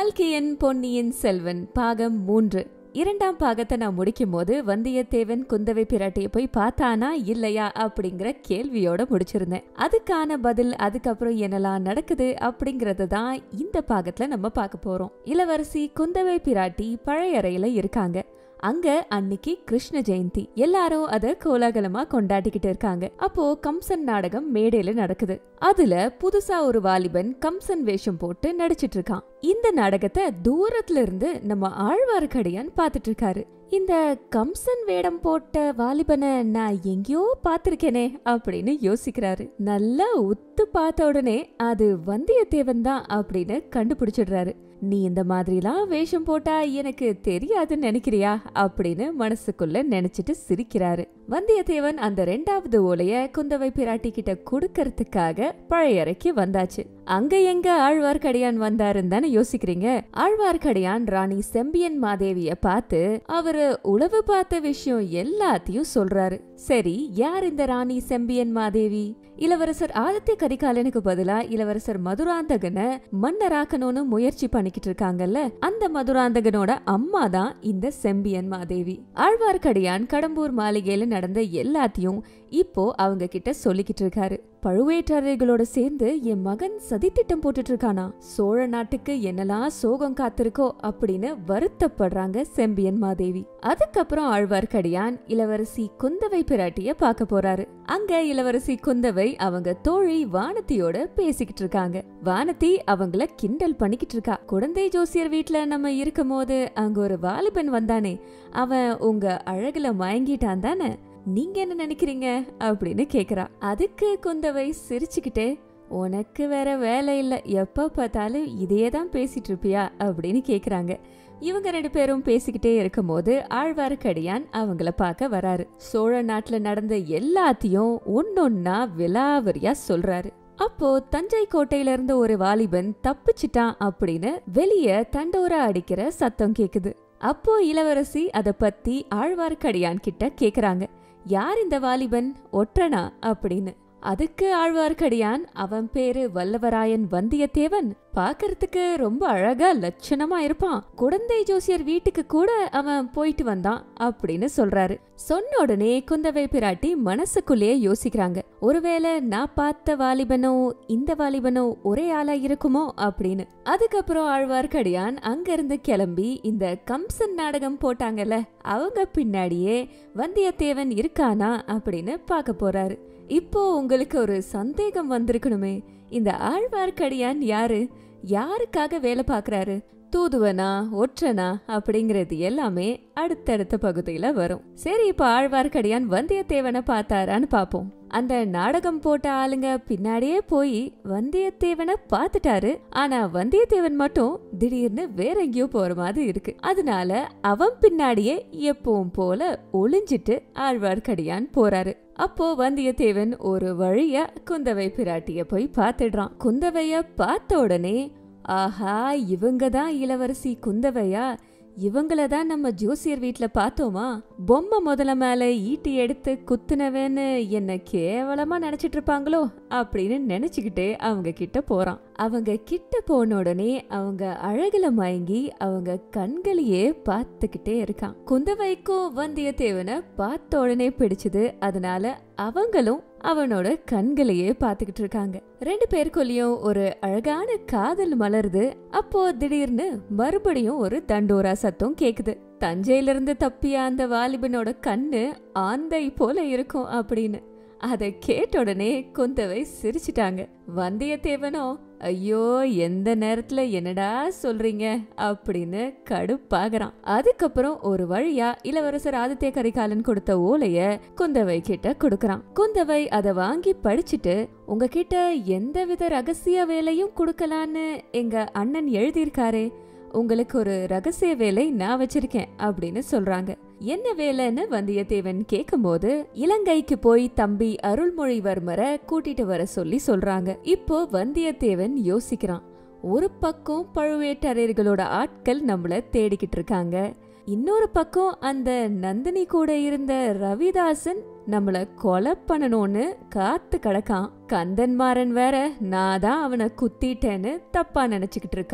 கல்கியன் பொன்னியின் செல்வன் பாகம் மூன்று இரண்டாம் பாகத்தை நான் முடிக்கும் போது வந்தியத்தேவன் குந்தவை பிராட்டியை போய் பார்த்தானா இல்லையா அப்படிங்கிற கேள்வியோட முடிச்சிருந்தேன் அதுக்கான பதில் அதுக்கப்புறம் என்னெல்லாம் நடக்குது அப்படிங்கறது தான் இந்த பாகத்துல நம்ம பார்க்க போறோம் இளவரசி குந்தவை பிராட்டி பழையறையில இருக்காங்க அங்க அன்னைக்கு கிருஷ்ண ஜெயந்தி எல்லாரும் அத கோலாகலமா கொண்டாடிக்கிட்டு இருக்காங்க அப்போ கம்சன் நாடகம் மேடையில நடக்குது அதுல புதுசா ஒரு வாலிபன் கம்சன் வேஷம் போட்டு நடிச்சிட்டு இருக்கான் இந்த நாடகத்தை தூரத்துல இருந்து நம்ம ஆழ்வார்க்கடியான் பாத்துட்டு இருக்காரு இந்த கம்சன் வேடம் போட்ட வாலிபனை நான் எங்கேயோ பார்த்திருக்கேனே அப்படின்னு யோசிக்கிறாரு நல்லா உத்து பார்த்த உடனே அது வந்தியத்தேவன் தான் அப்படின்னு கண்டுபிடிச்சிடுறாரு நீ இந்த மாதிரிலாம் வேஷம் போட்டா எனக்கு தெரியாதுன்னு நினைக்கிறியா அப்படின்னு மனசுக்குள்ள நினைச்சிட்டு சிரிக்கிறாரு வந்தியத்தேவன் அந்த ரெண்டாவது ஓலைய குந்தவை பிராட்டி கிட்ட கொடுக்கறதுக்காக பழையறைக்கு வந்தாச்சு அங்க எங்க ஆழ்வார்க்கடியான் வந்தாருன்னு தானே யோசிக்கிறீங்க ஆழ்வார்க்கடியான் ராணி செம்பியன் மாதேவிய பார்த்து அவரு உளவு பார்த்த விஷயம் எல்லாத்தையும் சொல்றாரு சரி யார் இந்த ராணி செம்பியன் மாதேவி இளவரசர் ஆதித்ய கரிகாலனுக்கு பதிலா இளவரசர் மதுராந்தகனை மன்னராக்கணும்னு முயற்சி பண்ணிக்கிட்டு இருக்காங்கல்ல அந்த மதுராந்தகனோட அம்மா தான் இந்த செம்பியன் மாதேவி ஆழ்வார்க்கடியான் கடம்பூர் மாளிகையில நடந்த எல்லாத்தையும் இப்போ அவங்க கிட்ட சொல்லிக்கிட்டு இருக்காரு பழுவேட்டரையர்களோட சேர்ந்து என் மகன் சதித்திட்டம் போட்டுட்டு இருக்கானா சோழ நாட்டுக்கு என்னெல்லாம் சோகம் காத்திருக்கோ அப்படின்னு வருத்தப்படுறாங்க செம்பியன் மாதேவி அதுக்கப்புறம் ஆழ்வார்க்கடியான் இளவரசி குந்தவை பிராட்டிய பார்க்க போறாரு அங்க இளவரசி குந்தவை அவங்க தோழி வானதியோட பேசிக்கிட்டு இருக்காங்க வானதி அவங்கள கிண்டல் பண்ணிக்கிட்டு இருக்கா குழந்தை ஜோசியர் வீட்ல நம்ம இருக்கும் போது அங்க ஒரு வாலிபன் வந்தானே அவன் உங்க அழகுல மயங்கிட்டான் தானே நீங்க என்ன நினைக்கிறீங்க அப்படின்னு கேக்குறா அதுக்கு குந்தவை சிரிச்சுக்கிட்டே உனக்கு வேற வேலை இல்ல எப்ப பார்த்தாலும் இதையே தான் பேசிட்டு இருப்பியா அப்படின்னு கேக்குறாங்க இவங்க ரெண்டு பேரும் பேசிக்கிட்டே இருக்கும்போது ஆழ்வார்க்கடியான் அவங்கள பார்க்க வராரு சோழ நாட்டுல நடந்த எல்லாத்தையும் ஒன்னொன்னா விலாவரியா சொல்றாரு அப்போ தஞ்சை கோட்டையில இருந்த ஒரு வாலிபன் தப்பிச்சிட்டான் அப்படின்னு வெளிய தண்டோரா அடிக்கிற சத்தம் கேக்குது அப்போ இளவரசி அத பத்தி ஆழ்வார்க்கடியான் கிட்ட கேக்குறாங்க யார் இந்த வாலிபன் ஒற்றனா அப்படின்னு அதுக்கு ஆழ்வார்க்கடியான் அவன் பேரு வல்லவராயன் வந்தியத்தேவன் பாக்கறதுக்கு ரொம்ப அழகா லட்சணமா இருப்பான் குழந்தை ஜோசியர் வீட்டுக்கு கூட அவன் போயிட்டு வந்தான் அப்படின்னு சொல்றாரு சொன்ன உடனே குந்தவை பிராட்டி மனசுக்குள்ளேயே யோசிக்கிறாங்க ஒருவேளை நான் பார்த்த வாலிபனோ இந்த வாலிபனோ ஒரே ஆளா இருக்குமோ அப்படின்னு அதுக்கப்புறம் ஆழ்வார்க்கடியான் அங்க இருந்து கிளம்பி இந்த கம்சன் நாடகம் போட்டாங்கல்ல அவங்க பின்னாடியே வந்தியத்தேவன் இருக்கானா அப்படின்னு பார்க்க போறாரு இப்போ உங்களுக்கு ஒரு சந்தேகம் வந்திருக்கணுமே இந்த ஆழ்வார்க்கடியான் யாரு யாருக்காக வேலை பார்க்கறாரு தூதுவனா ஒற்றனா அப்படிங்கிறது எல்லாமே அடுத்தடுத்த பகுதியில வரும் சரி இப்ப ஆழ்வார்க்கடியான் வந்தியத்தேவனை பார்த்தாரான்னு பாப்போம் அந்த நாடகம் போட்ட ஆளுங்க பின்னாடியே போய் வந்தியத்தேவனை பார்த்துட்டாரு ஆனா வந்தியத்தேவன் மட்டும் திடீர்னு வேற எங்கேயோ போற மாதிரி இருக்கு அதனால அவன் பின்னாடியே எப்பவும் போல ஒளிஞ்சிட்டு ஆழ்வார்க்கடியான் போறாரு அப்போ வந்தியத்தேவன் ஒரு வழியா குந்தவை பிராட்டிய போய் பார்த்துடுறான் குந்தவைய பார்த்த உடனே ஆஹா இவங்க தான் இளவரசி குந்தவையா இவங்கள தான் நம்ம ஜோசியர் வீட்ல பார்த்தோமா பொம்மை முதல்ல மேல ஈட்டி எடுத்து குத்துனவேன்னு என்ன கேவலமா நினைச்சிட்டு இருப்பாங்களோ அப்படின்னு நினைச்சுக்கிட்டே அவங்க கிட்ட போறான் அவங்க கிட்ட போன உடனே அவங்க அழகுல மயங்கி அவங்க கண்களையே பார்த்துக்கிட்டே இருக்கான் குந்தவைக்கும் வந்தியத்தேவனை பார்த்த உடனே பிடிச்சது அதனால அவங்களும் அவனோட கண்களையே பார்த்துக்கிட்டு இருக்காங்க ரெண்டு பேருக்குள்ளயும் ஒரு அழகான காதல் மலருது அப்போ திடீர்னு மறுபடியும் ஒரு தண்டோரா சத்தம் கேக்குது தஞ்சையில இருந்து தப்பிய அந்த வாலிபனோட கண்ணு ஆந்தை போல இருக்கும் அப்படின்னு அதை கேட்ட உடனே குந்தவை சிரிச்சிட்டாங்க வந்தியத்தேவனோ ஐயோ எந்த நேரத்துல என்னடா சொல்றீங்க அப்படின்னு கடுப்பாகிறான் அதுக்கப்புறம் ஒரு வழியா இளவரசர் ஆதித்ய கரிகாலன் கொடுத்த ஓலைய குந்தவை கிட்ட கொடுக்கறான் குந்தவை அத வாங்கி படிச்சுட்டு உங்ககிட்ட எந்தவித ரகசிய வேலையும் கொடுக்கலான்னு எங்க அண்ணன் எழுதியிருக்காரே உங்களுக்கு ஒரு ரகசிய வேலை நான் வச்சிருக்கேன் அப்படின்னு சொல்றாங்க என்ன வேலைன்னு வந்தியத்தேவன் கேக்கும்போது இலங்கைக்கு போய் தம்பி அருள்மொழிவர்மரை கூட்டிட்டு வர சொல்லி சொல்றாங்க இப்போ வந்தியத்தேவன் யோசிக்கிறான் ஒரு பக்கம் பழுவேட்டரையர்களோட ஆட்கள் நம்மள தேடிக்கிட்டு இருக்காங்க இன்னொரு பக்கம் அந்த நந்தினி கூட இருந்த ரவிதாசன் நம்மள கொலை பண்ணணும்னு காத்து கிடக்கான் கந்தன்மாறன் வேற நான் தான் அவனை குத்திட்டேன்னு தப்பா நினைச்சுக்கிட்டு இருக்கான்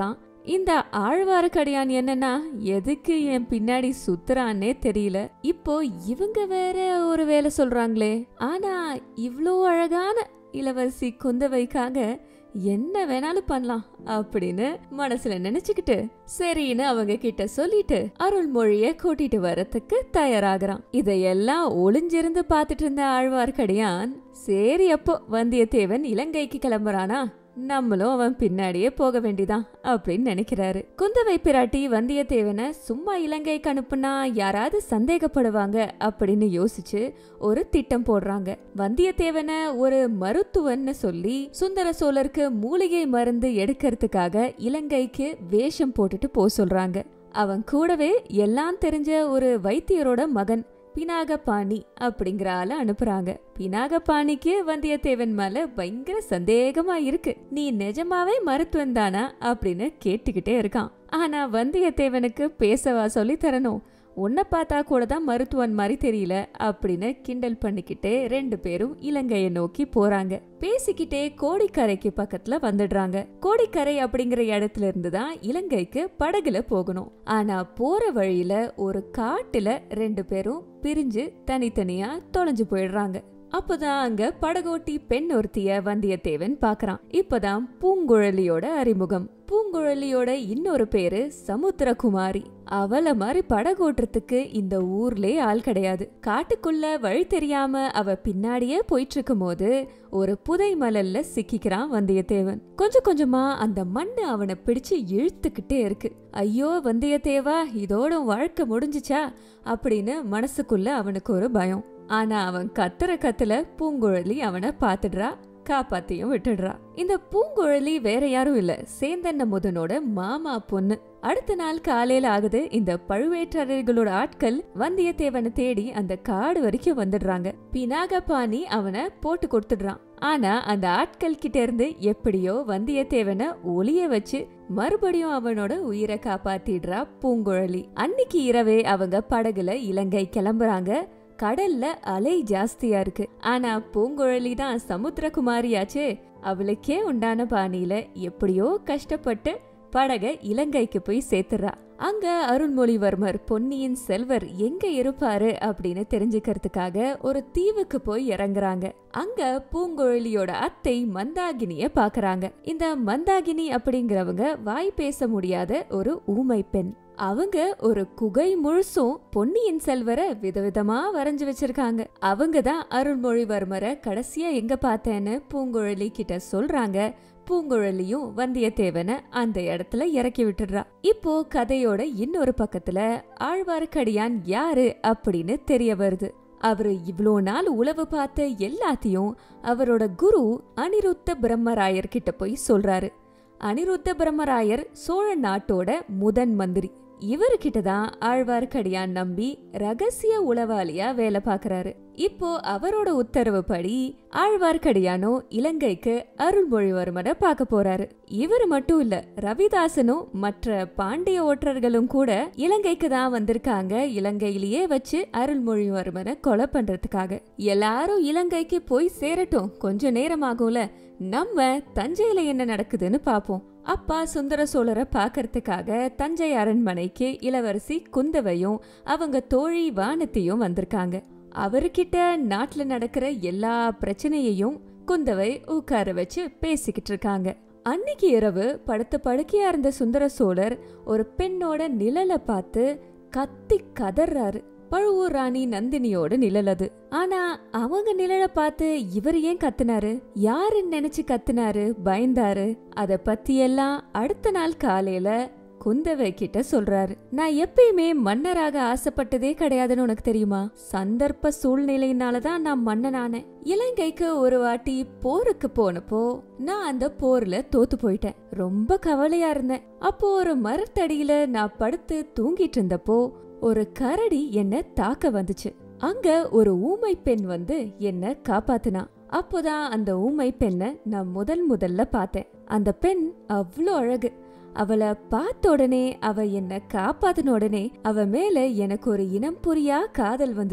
இந்த ஆழ்வார்க்கடியான் என்னன்னா எதுக்கு என் பின்னாடி சுத்துறான்னே தெரியல இப்போ இவங்க வேற ஒரு வேலை சொல்றாங்களே ஆனா இவ்ளோ அழகான இளவரசி குந்தவைக்காக என்ன வேணாலும் பண்ணலாம் அப்படின்னு மனசுல நினைச்சுக்கிட்டு சரின்னு அவங்க கிட்ட சொல்லிட்டு அருள்மொழிய கூட்டிட்டு வரத்துக்கு தயாராகிறான் இதையெல்லாம் ஒளிஞ்சிருந்து பார்த்துட்டு இருந்த ஆழ்வார்க்கடியான் சரி அப்போ வந்தியத்தேவன் இலங்கைக்கு கிளம்புறானா நம்மளும் அவன் பின்னாடியே போக வேண்டிதான் அப்படின்னு நினைக்கிறாரு குந்தவை பிராட்டி வந்தியத்தேவனை சும்மா இலங்கைக்கு அனுப்புனா யாராவது சந்தேகப்படுவாங்க அப்படின்னு யோசிச்சு ஒரு திட்டம் போடுறாங்க வந்தியத்தேவனை ஒரு மருத்துவன்னு சொல்லி சுந்தர சோழருக்கு மூலிகை மருந்து எடுக்கிறதுக்காக இலங்கைக்கு வேஷம் போட்டுட்டு போ சொல்றாங்க அவன் கூடவே எல்லாம் தெரிஞ்ச ஒரு வைத்தியரோட மகன் பினாகபாணி அப்படிங்கிற ஆளை அனுப்புறாங்க பினாகபாணிக்கு வந்தியத்தேவன் மேல பயங்கர சந்தேகமா இருக்கு நீ நிஜமாவே மருத்துவன் தானா அப்படின்னு கேட்டுக்கிட்டே இருக்கான் ஆனா வந்தியத்தேவனுக்கு பேசவா சொல்லி தரணும் உன்னை பார்த்தா கூட தான் மருத்துவன் மாதிரி தெரியல அப்படின்னு கிண்டல் பண்ணிக்கிட்டே ரெண்டு பேரும் இலங்கையை நோக்கி போறாங்க பேசிக்கிட்டே கோடிக்கரைக்கு பக்கத்துல வந்துடுறாங்க கோடிக்கரை அப்படிங்கிற இடத்துல இருந்து தான் இலங்கைக்கு படகுல போகணும் ஆனா போற வழியில ஒரு காட்டுல ரெண்டு பேரும் பிரிஞ்சு தனித்தனியா தொலைஞ்சு போயிடுறாங்க அப்போதான் அங்க படகோட்டி பெண் ஒருத்திய வந்தியத்தேவன் பாக்குறான் இப்பதான் பூங்குழலியோட அறிமுகம் பூங்குழலியோட இன்னொரு பேரு சமுத்திரகுமாரி அவள மாதிரி படகோட்டுறதுக்கு இந்த ஊர்லே ஆள் கிடையாது காட்டுக்குள்ள வழி தெரியாம அவ பின்னாடியே போயிட்டு இருக்கும் போது ஒரு புதை மலல்ல சிக்கிக்கிறான் வந்தியத்தேவன் கொஞ்சம் கொஞ்சமா அந்த மண்ணு அவனை பிடிச்சு இழுத்துக்கிட்டே இருக்கு ஐயோ வந்தியத்தேவா இதோட உன் வாழ்க்கை முடிஞ்சுச்சா அப்படின்னு மனசுக்குள்ள அவனுக்கு ஒரு பயம் ஆனா அவன் கத்துற கத்துல பூங்குழலி அவனை பாத்துடுறா காப்பாத்தியும் விட்டுடுறா இந்த பூங்குழலி வேற யாரும் இல்ல சேந்தன்ன முதனோட மாமா பொண்ணு அடுத்த நாள் காலையில ஆகுது இந்த பழுவேற்றரர்களோட ஆட்கள் வந்தியத்தேவனை தேடி அந்த காடு வரைக்கும் வந்துடுறாங்க பினாகபாணி அவனை போட்டு கொடுத்துடுறான் ஆனா அந்த ஆட்கள் கிட்ட இருந்து எப்படியோ வந்தியத்தேவனை ஒளிய வச்சு மறுபடியும் அவனோட உயிரை காப்பாத்திடுறா பூங்குழலி அன்னைக்கு இரவே அவங்க படகுல இலங்கை கிளம்புறாங்க கடல்ல அலை ஜாஸ்தியா இருக்கு ஆனா பூங்குழலி தான் சமுத்திரகுமாரியாச்சே அவளுக்கே உண்டான பாணியில எப்படியோ கஷ்டப்பட்டு படக இலங்கைக்கு போய் சேர்த்துறா அங்க அருள்மொழிவர்மர் பொன்னியின் செல்வர் எங்க இருப்பாரு அப்படின்னு தெரிஞ்சுக்கிறதுக்காக ஒரு தீவுக்கு போய் இறங்குறாங்க அங்க பூங்குழலியோட அத்தை மந்தாகினிய பாக்குறாங்க இந்த மந்தாகினி அப்படிங்கிறவங்க வாய் பேச முடியாத ஒரு ஊமை பெண் அவங்க ஒரு குகை முழுசும் பொன்னியின் செல்வரை விதவிதமா வரைஞ்சு வச்சிருக்காங்க அவங்க தான் அருள்மொழிவர்மரை கடைசியா எங்க பார்த்தேன்னு பூங்குழலி கிட்ட சொல்றாங்க பூங்குழலியும் வந்தியத்தேவனை அந்த இடத்துல இறக்கி விட்டுடுறா இப்போ கதையோட இன்னொரு பக்கத்துல ஆழ்வார்க்கடியான் யாரு அப்படின்னு தெரிய வருது அவரு இவ்ளோ நாள் உளவு பார்த்த எல்லாத்தையும் அவரோட குரு அனிருத்த பிரம்மராயர் கிட்ட போய் சொல்றாரு அனிருத்த பிரம்மராயர் சோழ நாட்டோட முதன் மந்திரி இவர்கிட்ட தான் ஆழ்வார்க்கடியான் நம்பி ரகசிய உளவாளியா வேலை பார்க்கறாரு இப்போ அவரோட உத்தரவுப்படி ஆழ்வார்க்கடியானோ இலங்கைக்கு அருள்மொழிவர்மரை பார்க்க போறாரு இவர் மட்டும் இல்ல ரவிதாசனும் மற்ற பாண்டிய ஓட்டர்களும் கூட இலங்கைக்கு தான் வந்திருக்காங்க இலங்கையிலேயே வச்சு அருள்மொழிவர்மரை கொலை பண்றதுக்காக எல்லாரும் இலங்கைக்கு போய் சேரட்டும் கொஞ்ச நேரம் ஆகும்ல நம்ம தஞ்சையில என்ன நடக்குதுன்னு பாப்போம் அப்பா சுந்தர சோழரை பார்க்கறதுக்காக தஞ்சை அரண்மனைக்கு இளவரசி குந்தவையும் அவங்க தோழி வானத்தையும் வந்திருக்காங்க அவர்கிட்ட நாட்டுல நடக்கிற எல்லா பிரச்சனையையும் குந்தவை உட்கார வச்சு பேசிக்கிட்டு இருக்காங்க அன்னைக்கு இரவு படுத்த படுக்கையா இருந்த சுந்தர சோழர் ஒரு பெண்ணோட நிழலை பார்த்து கத்தி கதறாரு பழுவூர் ராணி நந்தினியோட நிழல் அது ஆனா அவங்க நிழலை பார்த்து இவர் ஏன் கத்துனாரு யாருன்னு நினைச்சு கத்துனாரு பயந்தாரு அத பத்தி எல்லாம் அடுத்த நாள் காலையில குந்தவை கிட்ட சொல்றாரு நான் எப்பயுமே மன்னராக ஆசைப்பட்டதே கிடையாதுன்னு உனக்கு தெரியுமா சந்தர்ப்ப சூழ்நிலையினாலதான் நான் மன்னனானேன் இலங்கைக்கு ஒரு வாட்டி போருக்கு போனப்போ நான் அந்த போர்ல தோத்து போயிட்டேன் ரொம்ப கவலையா இருந்தேன் அப்போ ஒரு மரத்தடியில நான் படுத்து தூங்கிட்டு இருந்தப்போ ஒரு கரடி என்ன தாக்க வந்துச்சு அங்க ஒரு ஊமை பெண் வந்து என்ன காப்பாத்துனா அப்போதான் அந்த ஊமை பெண்ணை நான் முதல் முதல்ல பார்த்தேன் அந்த பெண் அவ்வளோ அழகு அவளை பார்த்த உடனே அவ என்ன காப்பாத்தின உடனே அவ மேல எனக்கு ஒரு இனம் புரியா காதல் வந்துச்சு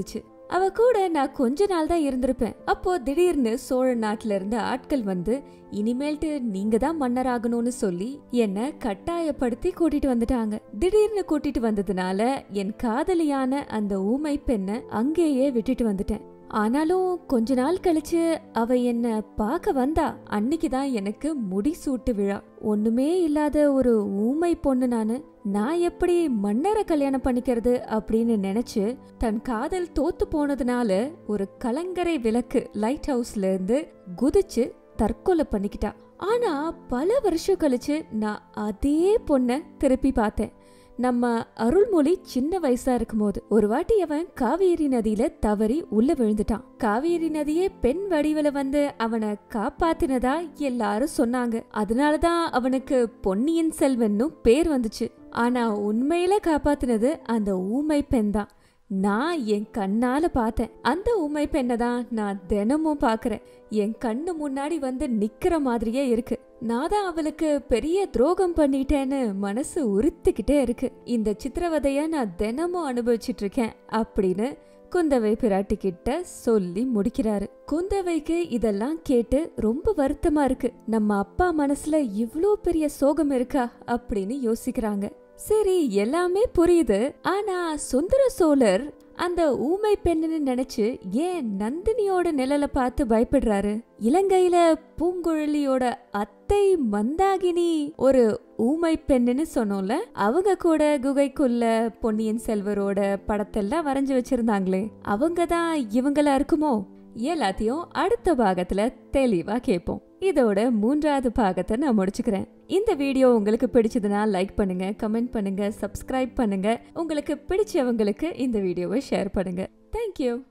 அவ கூட நான் கொஞ்ச நாள் தான் இருந்திருப்பேன் அப்போ திடீர்னு சோழ நாட்டுல இருந்து ஆட்கள் வந்து இனிமேல்ட்டு நீங்க தான் மன்னராகணும்னு சொல்லி என்ன கட்டாயப்படுத்தி கூட்டிட்டு வந்துட்டாங்க திடீர்னு கூட்டிட்டு வந்ததுனால என் காதலியான அந்த ஊமை பெண்ணை அங்கேயே விட்டுட்டு வந்துட்டேன் ஆனாலும் கொஞ்ச நாள் கழிச்சு அவ என்ன பார்க்க வந்தா அன்னைக்கு தான் எனக்கு முடி சூட்டு விழா ஒண்ணுமே இல்லாத ஒரு ஊமை பொண்ணு நானு நான் எப்படி மன்னரை கல்யாணம் பண்ணிக்கிறது அப்படின்னு நினைச்சு தன் காதல் தோத்து போனதுனால ஒரு கலங்கரை விளக்கு லைட் ஹவுஸ்ல இருந்து குதிச்சு தற்கொலை பண்ணிக்கிட்டா ஆனா பல வருஷம் கழிச்சு நான் அதே பொண்ண திருப்பி பார்த்தேன் நம்ம அருள்மொழி சின்ன வயசா இருக்கும்போது ஒரு வாட்டி அவன் காவேரி நதியில தவறி உள்ள விழுந்துட்டான் காவேரி நதியே பெண் வடிவில வந்து அவனை காப்பாத்தினதா எல்லாரும் சொன்னாங்க அதனாலதான் அவனுக்கு பொன்னியின் செல்வன்னும் பேர் வந்துச்சு ஆனா உண்மையில காப்பாத்தினது அந்த ஊமை பெண் தான் நான் என் கண்ணால பார்த்தேன் அந்த ஊமை பெண்ணை தான் நான் தினமும் பார்க்கறேன் என் கண்ணு முன்னாடி வந்து நிக்கிற மாதிரியே இருக்கு நான் தான் அவளுக்கு பெரிய துரோகம் பண்ணிட்டேன்னு மனசு உறுத்திக்கிட்டே இருக்கு இந்த சித்திரவதைய நான் தினமும் அனுபவிச்சிட்டு இருக்கேன் அப்படின்னு குந்தவை பிராட்டி கிட்ட சொல்லி முடிக்கிறாரு குந்தவைக்கு இதெல்லாம் கேட்டு ரொம்ப வருத்தமா இருக்கு நம்ம அப்பா மனசுல இவ்ளோ பெரிய சோகம் இருக்கா அப்படின்னு யோசிக்கிறாங்க சரி எல்லாமே புரியுது ஆனா சுந்தர சோழர் அந்த ஊமை பெண்ணுன்னு நினைச்சு ஏன் நந்தினியோட நிழலை பார்த்து பயப்படுறாரு இலங்கையில பூங்குழலியோட அத்தை மந்தாகினி ஒரு ஊமை பெண்ணுன்னு சொன்னோம்ல அவங்க கூட குகைக்குள்ள பொன்னியின் செல்வரோட படத்தெல்லாம் வரைஞ்சு வச்சிருந்தாங்களே அவங்க தான் இவங்களா இருக்குமோ எல்லாத்தையும் அடுத்த பாகத்துல தெளிவா கேட்போம் இதோட மூன்றாவது பாகத்தை நான் முடிச்சுக்கிறேன் இந்த வீடியோ உங்களுக்கு பிடிச்சதுன்னா லைக் பண்ணுங்க கமெண்ட் பண்ணுங்க சப்ஸ்கிரைப் பண்ணுங்க உங்களுக்கு பிடிச்சவங்களுக்கு இந்த வீடியோவை ஷேர் பண்ணுங்க தேங்க்யூ